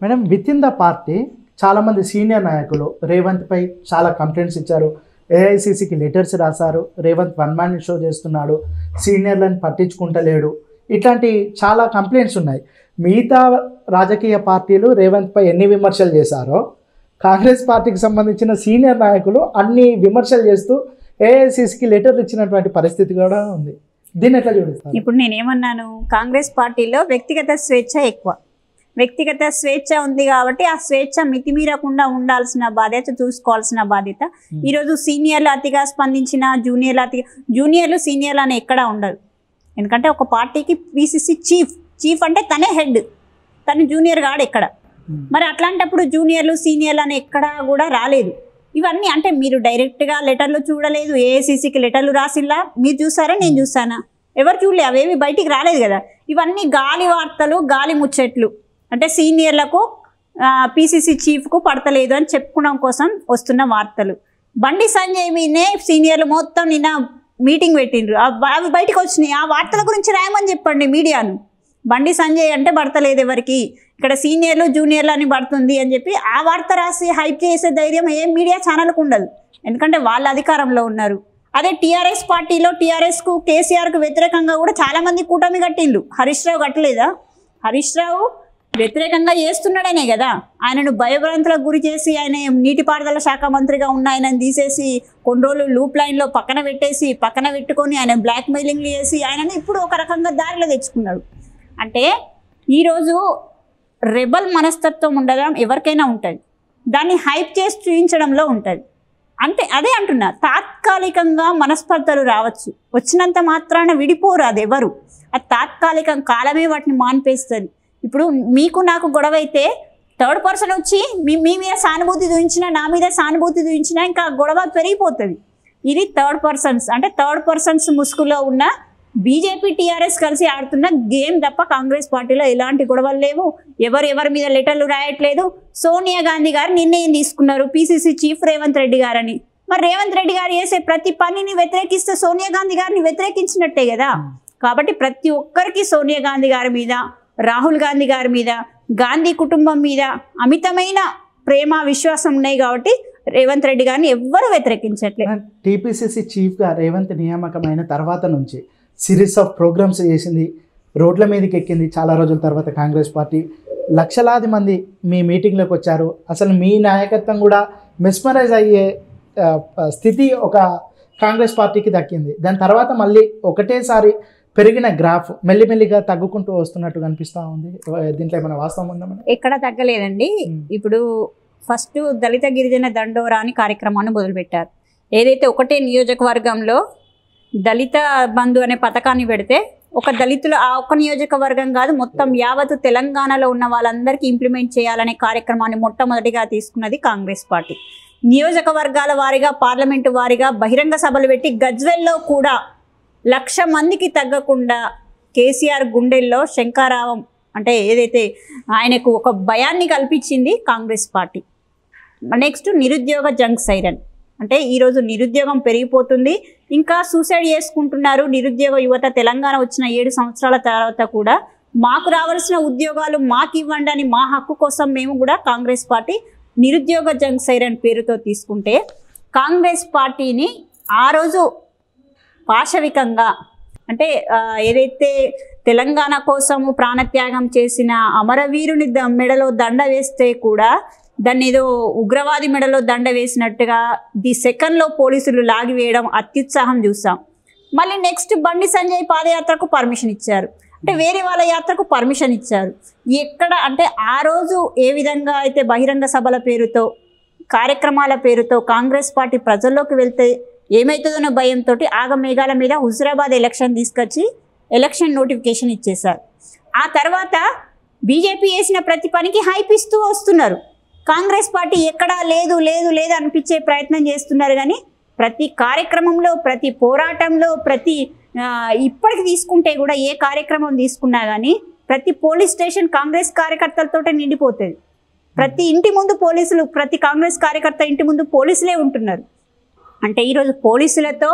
Madam within the party చాలామంది senior నాయకులు రేవంత్పై చాలా కంప్లైంట్స్ ఇచ్చారు ఏఐసిసికి లెటర్స్ రాశారు రేవంత్ వన్ మ్యాన్ షో చేస్తున్నాడు సీనియర్లను పట్టించుకుంటలేడు ఇట్లాంటి చాలా కంప్లైంట్స్ ఉన్నాయి మిగతా రాజకీయ పార్టీలు రేవంత్పై ఎన్ని విమర్శలు చేశారో కాంగ్రెస్ పార్టీకి సంబంధించిన సీనియర్ నాయకులు అన్ని విమర్శలు చేస్తూ ఏఐసిసికి లెటర్ ఇచ్చినటువంటి పరిస్థితి కూడా ఉంది దీన్ని ఎట్లా చూపిస్తారు ఇప్పుడు నేనేమన్నాను కాంగ్రెస్ పార్టీలో వ్యక్తిగత స్వేచ్ఛ ఎక్కువ వ్యక్తిగత స్వేచ్ఛ ఉంది కాబట్టి ఆ స్వేచ్ఛ మితిమీరకుండా ఉండాల్సిన బాధ్యత చూసుకోవాల్సిన బాధ్యత ఈరోజు సీనియర్లు అతిగా స్పందించిన జూనియర్లు అతిగా జూనియర్లు సీనియర్లు అని ఎక్కడా ఉండదు ఎందుకంటే ఒక పార్టీకి పిసిసి చీఫ్ చీఫ్ అంటే తనే హెడ్ తను జూనియర్ కాడు ఎక్కడ మరి అట్లాంటప్పుడు జూనియర్లు సీనియర్లు అని ఎక్కడా కూడా రాలేదు ఇవన్నీ అంటే మీరు డైరెక్ట్గా లెటర్లు చూడలేదు ఏఐసిసికి లెటర్లు రాసిల్లా మీరు చూసారా నేను చూసానా ఎవరు చూడలే అవేవి బయటికి రాలేదు కదా ఇవన్నీ గాలి వార్తలు గాలి ముచ్చట్లు అంటే సీనియర్లకు పిసిసి చీఫ్కు పడతలేదు అని చెప్పుకోవడం కోసం వస్తున్న వార్తలు బండి సంజయ్ మీదనే సీనియర్లు మొత్తం నిన్న మీటింగ్ పెట్టిండ్రు ఆ బ- అవి బయటకు వచ్చినాయి ఆ వార్తల గురించి రాయమని చెప్పండి మీడియాను బండి సంజయ్ అంటే పడతలేదు ఎవరికి ఇక్కడ సీనియర్లు జూనియర్లు అని పడుతుంది అని చెప్పి ఆ వార్త రాసి హైప్ చేసే ధైర్యం ఏ మీడియా ఛానల్కు ఉండదు ఎందుకంటే వాళ్ళ అధికారంలో ఉన్నారు అదే టీఆర్ఎస్ పార్టీలో టీఆర్ఎస్కు కేసీఆర్కు వ్యతిరేకంగా కూడా చాలామంది కూటమి కట్టిండ్రు హరీష్ రావు కట్టలేదా హరీష్ రావు వ్యతిరేకంగా చేస్తున్నాడనే కదా ఆయనను భయభ్రాంతులకు గురి చేసి ఆయన నీటిపారుదల శాఖ మంత్రిగా ఉన్న ఆయనను తీసేసి కొన్ని రోజులు లూప్ లైన్లో పక్కన పెట్టేసి పక్కన పెట్టుకొని ఆయన బ్లాక్ మెయిలింగ్లు చేసి ఆయనను ఇప్పుడు ఒక రకంగా దారిలో తెచ్చుకున్నాడు అంటే ఈరోజు రెబల్ మనస్తత్వం ఉండడం ఎవరికైనా ఉంటుంది దాన్ని హైప్ చేసి చూపించడంలో ఉంటుంది అంటే అదే అంటున్నా తాత్కాలికంగా మనస్పర్ధలు రావచ్చు వచ్చినంత మాత్రాన విడిపోరు అది ఎవరు అది తాత్కాలికం కాలమే వాటిని మాన్పేస్తుంది ఇప్పుడు మీకు నాకు గొడవ అయితే థర్డ్ పర్సన్ వచ్చి మీ మీ మీద సానుభూతి చూపించినా నా మీద సానుభూతి చూపించినా ఇంకా గొడవ పెరిగిపోతుంది ఇది థర్డ్ పర్సన్స్ అంటే థర్డ్ పర్సన్స్ ముసుగులో ఉన్న బీజేపీ టీఆర్ఎస్ కలిసి ఆడుతున్న గేమ్ తప్ప కాంగ్రెస్ పార్టీలో ఎలాంటి గొడవలు లేవు ఎవరు ఎవరి మీద లెటర్లు రాయట్లేదు సోనియా గాంధీ గారు నిర్ణయం తీసుకున్నారు పీసీసీ చీఫ్ రేవంత్ రెడ్డి గారని మరి రేవంత్ రెడ్డి గారు చేసే ప్రతి పనిని వ్యతిరేకిస్తే సోనియా గాంధీ గారిని వ్యతిరేకించినట్టే కదా కాబట్టి ప్రతి ఒక్కరికి సోనియా గాంధీ గారి మీద రాహుల్ గాంధీ గారి మీద గాంధీ కుటుంబం మీద అమితమైన ప్రేమ విశ్వాసం ఉన్నాయి కాబట్టి రేవంత్ రెడ్డి గారిని ఎవ్వరు వ్యతిరేకించట్లేదు టీపీసీసీ చీఫ్గా రేవంత్ నియామకమైన తర్వాత నుంచి సిరీస్ ఆఫ్ ప్రోగ్రామ్స్ చేసింది రోడ్ల మీదకి ఎక్కింది చాలా రోజుల తర్వాత కాంగ్రెస్ పార్టీ లక్షలాది మంది మీ మీటింగ్లోకి వచ్చారు అసలు మీ నాయకత్వం కూడా మెస్మరైజ్ అయ్యే ఆ, స్థితి ఒక కాంగ్రెస్ పార్టీకి దక్కింది దాని తర్వాత మళ్ళీ ఒకటేసారి పెరిగిన గ్రాఫ్ మెల్లిమెల్లిగా తగ్గుకుంటూ వస్తున్నట్టు కనిపిస్తూ ఉంది దీంట్లో ఏమైనా వాస్తవం ఉందా మేడం ఎక్కడ తగ్గలేదండి మ్మ్. ఇప్పుడు ఫస్ట్ దళిత గిరిజన దండోరా అని కార్యక్రమాన్ని మొదలుపెట్టారు ఏదైతే ఒకటే నియోజకవర్గంలో దళిత బంధు అనే పథకాన్ని పెడితే ఒక దళితులు ఆ ఒక్క నియోజకవర్గం కాదు మొత్తం యావత్ తెలంగాణలో ఉన్న వాళ్ళందరికీ ఇంప్లిమెంట్ చేయాలనే కార్యక్రమాన్ని మొట్టమొదటిగా తీసుకున్నది కాంగ్రెస్ పార్టీ నియోజకవర్గాల వారీగా పార్లమెంటు వారీగా బహిరంగ సభలు పెట్టి గజ్వెల్లో కూడా లక్ష మందికి తగ్గకుండా కేసీఆర్ గుండెల్లో శంకారావం అంటే ఏదైతే ఆయనకు ఒక భయాన్ని కల్పించింది కాంగ్రెస్ పార్టీ నెక్స్ట్ నిరుద్యోగ జంక్ సైరన్ అంటే ఈరోజు నిరుద్యోగం పెరిగిపోతుంది ఇంకా సూసైడ్ చేసుకుంటున్నారు నిరుద్యోగ యువత తెలంగాణ వచ్చిన ఏడు సంవత్సరాల తర్వాత కూడా మాకు రావాల్సిన ఉద్యోగాలు మాకు ఇవ్వండి అని మా హక్కు కోసం మేము కూడా కాంగ్రెస్ పార్టీ నిరుద్యోగ జంక్ సైరన్ పేరుతో తీసుకుంటే కాంగ్రెస్ పార్టీని ఆ రోజు పాశవికంగా అంటే ఆ, ఏదైతే తెలంగాణ కోసము ప్రాణత్యాగం చేసిన అమరవీరుని ద- మెడలో దండ వేస్తే కూడా దాన్ని ఏదో ఉగ్రవాది మెడలో దండ వేసినట్టుగా ది సెకండ్లో పోలీసులు లాగివేయడం అత్యుత్సాహం చూసాం మళ్ళీ నెక్స్ట్ బండి సంజయ్ పాదయాత్రకు పర్మిషన్ ఇచ్చారు అంటే వేరే వాళ్ళ యాత్రకు పర్మిషన్ ఇచ్చారు ఎక్కడ అంటే ఆ రోజు ఏ విధంగా అయితే బహిరంగ సభల పేరుతో కార్యక్రమాల పేరుతో కాంగ్రెస్ పార్టీ ప్రజల్లోకి వెళ్తే ఏమవుతుందన్న భయంతో ఆగమేఘాల మీద హుజురాబాద్ ఎలక్షన్ తీసుకొచ్చి ఎలక్షన్ నోటిఫికేషన్ ఇచ్చేశారు ఆ తర్వాత బీజేపీ వేసిన ప్రతి పనికి హైప్ ఇస్తూ వస్తున్నారు కాంగ్రెస్ పార్టీ ఎక్కడా లేదు లేదు లేదు అనిపించే ప్రయత్నం చేస్తున్నారు కానీ ప్రతి కార్యక్రమంలో ప్రతి పోరాటంలో ప్రతి ఆ, ఇప్పటికి తీసుకుంటే కూడా ఏ కార్యక్రమం తీసుకున్నా కానీ ప్రతి పోలీస్ స్టేషన్ కాంగ్రెస్ కార్యకర్తలతోటే నిండిపోతుంది ప్రతి ఇంటి ముందు పోలీసులు ప్రతి కాంగ్రెస్ కార్యకర్త ఇంటి ముందు పోలీసులే ఉంటున్నారు అంటే ఈరోజు పోలీసులతో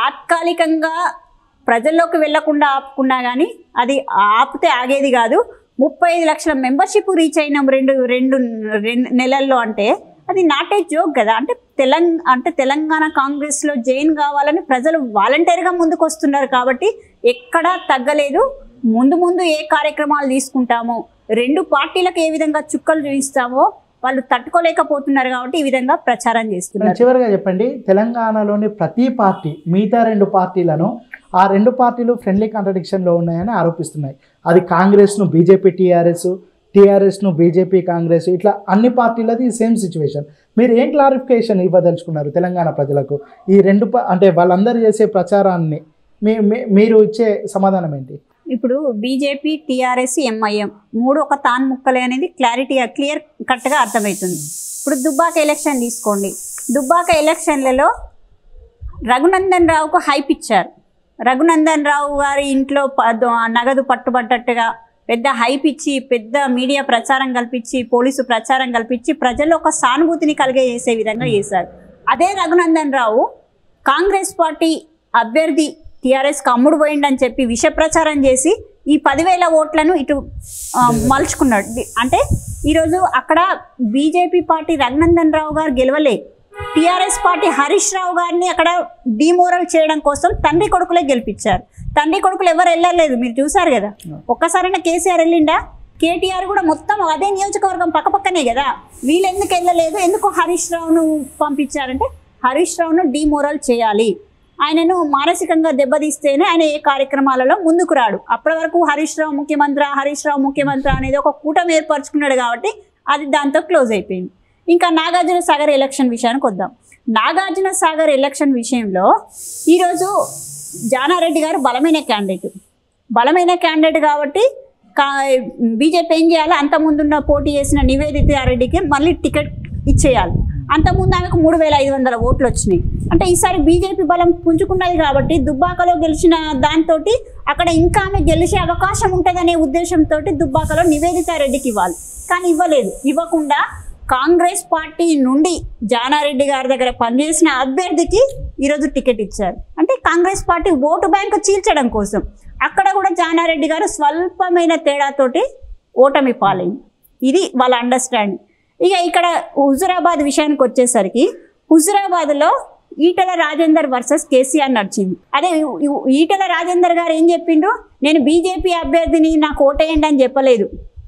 తాత్కాలికంగా ప్రజల్లోకి వెళ్లకుండా ఆపుకున్నా కానీ అది ఆపితే ఆగేది కాదు ముప్పై ఐదు లక్షల మెంబర్షిప్ రీచ్ అయినాం రెండు రెండు రెండు నెలల్లో అంటే అది నాటే జోక్ కదా అంటే తెలంగాణ అంటే తెలంగాణ కాంగ్రెస్లో జైన్ కావాలని ప్రజలు వాలంటీర్గా ముందుకు వస్తున్నారు కాబట్టి ఎక్కడా తగ్గలేదు ముందు ముందు ఏ కార్యక్రమాలు తీసుకుంటామో రెండు పార్టీలకు ఏ విధంగా చుక్కలు చూపిస్తామో వాళ్ళు తట్టుకోలేకపోతున్నారు కాబట్టి ఈ విధంగా ప్రచారం చేస్తున్నారు చివరిగా చెప్పండి తెలంగాణలోని ప్రతి పార్టీ మిగతా రెండు పార్టీలను ఆ రెండు పార్టీలు ఫ్రెండ్లీ కాంట్రడిక్షన్లో ఉన్నాయని ఆరోపిస్తున్నాయి అది కాంగ్రెస్ను బీజేపీ టీఆర్ఎస్ టీఆర్ఎస్ను బీజేపీ కాంగ్రెస్ ఇట్లా అన్ని పార్టీలది సేమ్ సిచ్యువేషన్ మీరు ఏం క్లారిఫికేషన్ ఇవ్వదలుచుకున్నారు తెలంగాణ ప్రజలకు ఈ రెండు ప- అంటే వాళ్ళందరూ చేసే ప్రచారాన్ని మీ మీ- మీరు ఇచ్చే సమాధానం ఏంటి ఇప్పుడు బీజేపీ టీఆర్ఎస్ ఎంఐఎం మూడు ఒక తాను ముక్కలే అనేది క్లారిటీ క్లియర్ కట్గా అర్థమవుతుంది ఇప్పుడు దుబ్బాక ఎలక్షన్ తీసుకోండి దుబ్బాక ఎలక్షన్లలో రఘునందన్ రావుకు హైప్ ఇచ్చారు రఘునందన్ రావు గారి ఇంట్లో ప- దో- నగదు పట్టుబట్టట్టుగా పెద్ద హైప్ ఇచ్చి పెద్ద మీడియా ప్రచారం కల్పించి పోలీసు ప్రచారం కల్పించి ప్రజల్లో ఒక సానుభూతిని కలిగజేసే విధంగా చేశారు అదే రఘునందన్ రావు కాంగ్రెస్ పార్టీ అభ్యర్థి టీఆర్ఎస్కి అమ్ముడు పోయిండని చెప్పి విష ప్రచారం చేసి ఈ పదివేల ఓట్లను ఇటు ఆ, మలుచుకున్నాడు ది- అంటే ఈరోజు అక్కడ బీజేపీ పార్టీ రఘునందన్ రావు గారు గెలవలే టీఆర్ఎస్ పార్టీ హరీష్ రావు గారిని అక్కడ డిమోరల్ చేయడం కోసం తండ్రి కొడుకులే గెలిపించారు తండ్రి కొడుకులు ఎవరు వెళ్ళలేదు మీరు చూసారు కదా ఒక్కసారైనా కేసీఆర్ వెళ్ళిండా కేటీఆర్ కూడా మొత్తం అదే నియోజకవర్గం పక్కపక్కనే కదా వీళ్ళు ఎందుకు వెళ్ళలేదు ఎందుకు హరీష్ రావును పంపించారంటే హరీష్ రావును డిమోరల్ చేయాలి ఆయనను మానసికంగా దెబ్బతీస్తేనే ఆయన ఏ కార్యక్రమాలలో ముందుకు రాడు అప్పటి వరకు హరీష్ రావు ముఖ్యమంత్రి హరీష్ రావు ముఖ్యమంత్రి అనేది ఒక కూటమి ఏర్పరచుకున్నాడు కాబట్టి అది దాంతో క్లోజ్ అయిపోయింది ఇంకా నాగార్జున సాగర్ ఎలక్షన్ విషయానికి వద్దాం నాగార్జున సాగర్ ఎలక్షన్ విషయంలో ఈరోజు జానారెడ్డి గారు బలమైన క్యాండిడేట్ బలమైన క్యాండిడేట్ కాబట్టి కా బీజేపీ ఏం చేయాలి అంత ముందున్న పోటీ చేసిన నివేదిత రెడ్డికి మళ్ళీ టికెట్ ఇచ్చేయాలి అంతకుముందు ఆమెకు మూడు వేల ఐదు వందల ఓట్లు వచ్చినాయి అంటే ఈసారి బీజేపీ బలం పుంజుకున్నది కాబట్టి దుబ్బాకలో గెలిచిన దాంతో అక్కడ ఇంకా ఆమె గెలిచే అవకాశం ఉంటుందనే ఉద్దేశంతో దుబ్బాకలో నివేదిత రెడ్డికి ఇవ్వాలి కానీ ఇవ్వలేదు ఇవ్వకుండా కాంగ్రెస్ పార్టీ నుండి జానారెడ్డి గారి దగ్గర పనిచేసిన అభ్యర్థికి ఈరోజు టికెట్ ఇచ్చారు అంటే కాంగ్రెస్ పార్టీ ఓటు బ్యాంకు చీల్చడం కోసం అక్కడ కూడా జానారెడ్డి గారు స్వల్పమైన తేడాతోటి ఓటమి పాలైంది ఇది వాళ్ళ అండర్స్టాండింగ్ ఇక ఇక్కడ హుజురాబాద్ విషయానికి వచ్చేసరికి హుజురాబాద్లో ఈటల రాజేందర్ వర్సెస్ కేసీఆర్ నడిచింది అదే ఈ- ఈ- ఈటల రాజేందర్ గారు ఏం చెప్పిండ్రు నేను బీజేపీ అభ్యర్థిని నాకు ఓటేయండి అని చెప్పలేదు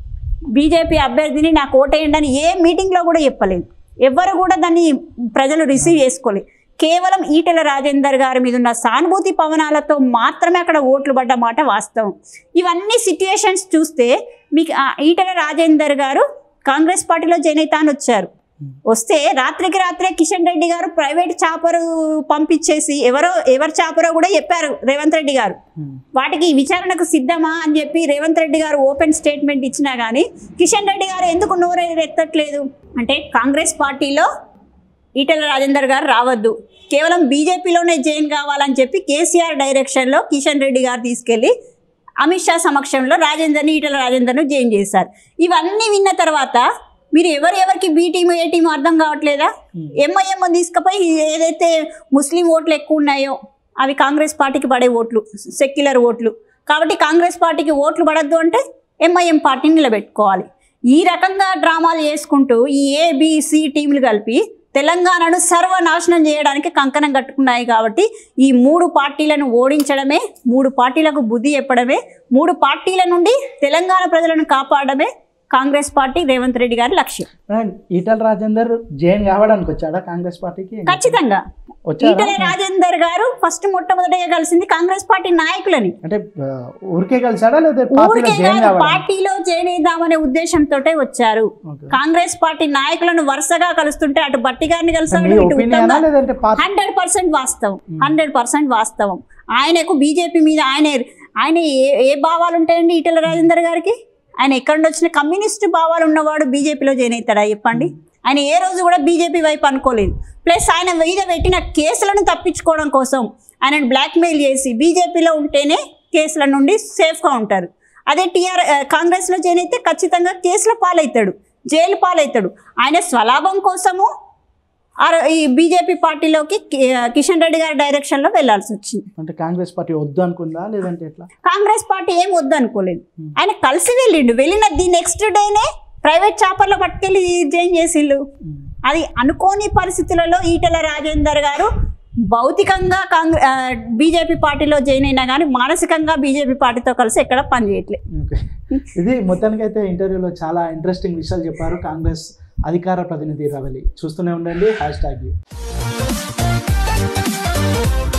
బీజేపీ అభ్యర్థిని నాకు ఓటేయండి అని ఏ మీటింగ్లో కూడా చెప్పలేదు ఎవ్వరు కూడా దాన్ని ప్రజలు రిసీవ్ చేసుకోలేదు కేవలం ఈటెల రాజేందర్ గారి మీద ఉన్న సానుభూతి పవనాలతో మాత్రమే అక్కడ ఓట్లు పడ్డ మాట వాస్తవం ఇవన్నీ సిట్యుయేషన్స్ చూస్తే మీకు ఆ ఈటెల రాజేందర్ గారు కాంగ్రెస్ పార్టీలో జాయిన్ అవుతా అని వచ్చారు వస్తే రాత్రికి రాత్రే కిషన్ రెడ్డి గారు ప్రైవేట్ చాపరు పంపించేసి ఎవరో ఎవరు చాపరో కూడా చెప్పారు రేవంత్ రెడ్డి గారు వాటికి విచారణకు సిద్ధమా అని చెప్పి రేవంత్ రెడ్డి గారు ఓపెన్ స్టేట్మెంట్ ఇచ్చినా కానీ కిషన్ రెడ్డి గారు ఎందుకు నోరు ఎత్తట్లేదు అంటే కాంగ్రెస్ పార్టీలో ఈటెల రాజేందర్ గారు రావద్దు కేవలం బీజేపీలోనే జైన్ కావాలని చెప్పి కేసీఆర్ డైరెక్షన్లో కిషన్ రెడ్డి గారు తీసుకెళ్ళి అమిత్ షా సమక్షంలో రాజేందర్ని ఈటెల రాజేందర్ను జైన్ చేశారు ఇవన్నీ విన్న తర్వాత మీరు ఎవరు ఎవరికి బీ టీము ఏ టీము అర్థం కావట్లేదా ఎంఐఎం తీసుకుపోయి ఏదైతే ముస్లిం ఓట్లు ఎక్కువ ఉన్నాయో అవి కాంగ్రెస్ పార్టీకి పడే ఓట్లు సెక్యులర్ ఓట్లు కాబట్టి కాంగ్రెస్ పార్టీకి ఓట్లు పడద్దు అంటే ఎంఐఎం పార్టీని నిలబెట్టుకోవాలి ఈ రకంగా డ్రామాలు చేసుకుంటూ ఈ ఏబిసి టీంలు కలిపి తెలంగాణను సర్వనాశనం చేయడానికి కంకణం కట్టుకున్నాయి కాబట్టి ఈ మూడు పార్టీలను ఓడించడమే మూడు పార్టీలకు బుద్ధి చెప్పడమే మూడు పార్టీల నుండి తెలంగాణ ప్రజలను కాపాడమే కాంగ్రెస్ పార్టీ రేవంత్ రెడ్డి గారి లక్ష్యం ఈటల రాజేందర్ జైన్ కావడానికి వచ్చాడా కాంగ్రెస్ పార్టీకి ఖచ్చితంగా వచ్చాడా ఈటల రాజేందర్ గారు ఫస్ట్ మొట్టమొదటిగా కలిసింది కాంగ్రెస్ పార్టీ నాయకులని అంటే ఆ, ఊరికే కలిసాడా లేదా పార్టీలో ఊరికే జైన్ కాదు, కావడానికి పార్టీలో జాయిన్ అయిద్దామనే ఉద్దేశంతో వచ్చారు ఓకే. కాంగ్రెస్ పార్టీ నాయకులను వరుసగా కలుస్తుంటే అటు బట్టి గారిని కలిసారు మీ ఇటు ఒపీనియనా ఉత్తమ్ లేదంటే పార్టీ హండ్రెడ్ పర్సెంట్ వాస్తవం హండ్రెడ్ పర్సెంట్ వాస్తవం ఆయనకు బీజేపీ మీద ఆయన ఆయన ఏ ఏ భావాలు ఉంటాయండి ఈటెల రాజేందర్ గారికి ఆయన ఎక్కడి నుండి వచ్చిన కమ్యూనిస్ట్ భావాలు ఉన్నవాడు బీజేపీలో జాయిన్ అవుతాడా చెప్పండి ఆయన ఏ రోజు కూడా బీజేపీ వైపు అనుకోలేదు ప్లస్ ఆయన మీద పెట్టిన కేసులను తప్పించుకోవడం కోసం ఆయనను బ్లాక్మెయిల్ చేసి బీజేపీలో ఉంటేనే కేసుల నుండి సేఫ్గా ఉంటారు అదే టీఆర్ ఆ, కాంగ్రెస్లో జాయిన్ అయితే ఖచ్చితంగా కేసుల పాలవుతాడు జైలు పాలవుతాడు ఆయన స్వలాభం కోసము ఆ రో- ఈ బీజేపీ పార్టీలోకి కి- కిషన్ రెడ్డి గారి డైరెక్షన్లో వెళ్లాల్సి వచ్చింది అంటే కాంగ్రెస్ పార్టీ వద్దు అనుకుందా లేదంటే ఎట్లా కాంగ్రెస్ పార్టీ ఏం వద్దు అనుకోలేదు ఆయన కలిసి వెళ్ళిండు వెళ్ళిన ది నెక్స్ట్ డేనే ప్రైవేట్ చాపర్లో పట్టుకెళ్ళి జాయిన్ చేసిళ్ళు అది అనుకోని పరిస్థితులలో ఈటెల రాజేందర్ గారు భౌతికంగా కాంగ్రెస్ బీజేపీ పార్టీలో జాయిన్ అయినా కానీ మానసికంగా బీజేపీ పార్టీతో కలిసి ఎక్కడ పనిచేయట్లేదు ఓకే ఇది మొత్తానికైతే ఇంటర్వ్యూలో చాలా ఇంట్రెస్టింగ్ విషయాలు చెప్పారు కాంగ్రెస్ అధికార ప్రతినిధి రవలి చూస్తూనే ఉండండి హ్యాష్ ట్యాగ్